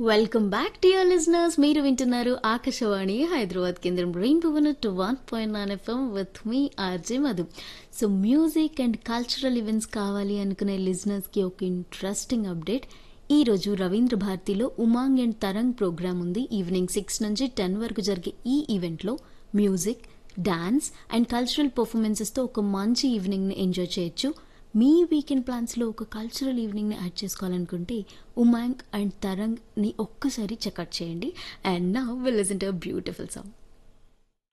welcome back to your listeners మీరు వింటున్నారు ఆకాశవాణి హైదరాబాద్ కేంద్రం rainbow two one point nine FM with me RJ Madhu so music and cultural events కావాలి అనుకునే లిజనర్స్కి ఒక ఇంట్రెస్టింగ్ అప్డేట్ ఈరోజు రవీంద్ర భారతిలో ఉమాంగ్ అండ్ తరంగ్ ప్రోగ్రామ్ ఉంది ఈవినింగ్ సిక్స్ నుంచి టెన్ వరకు జరిగే ఈ ఈవెంట్లో మ్యూజిక్ డాన్స్ అండ్ కల్చరల్ పర్ఫార్మెన్సెస్తో ఒక మంచి ఈవినింగ్ని ఎంజాయ్ చేయొచ్చు మీ వీకెండ్ ప్లాన్స్లో ఒక కల్చరల్ ఈవినింగ్ని యాడ్ చేసుకోవాలనుకుంటే ఉమాంగ్ అండ్ తరంగ్ని ఒక్కసారి చెక్అవుట్ చేయండి అండ్ నా will listen to beautiful song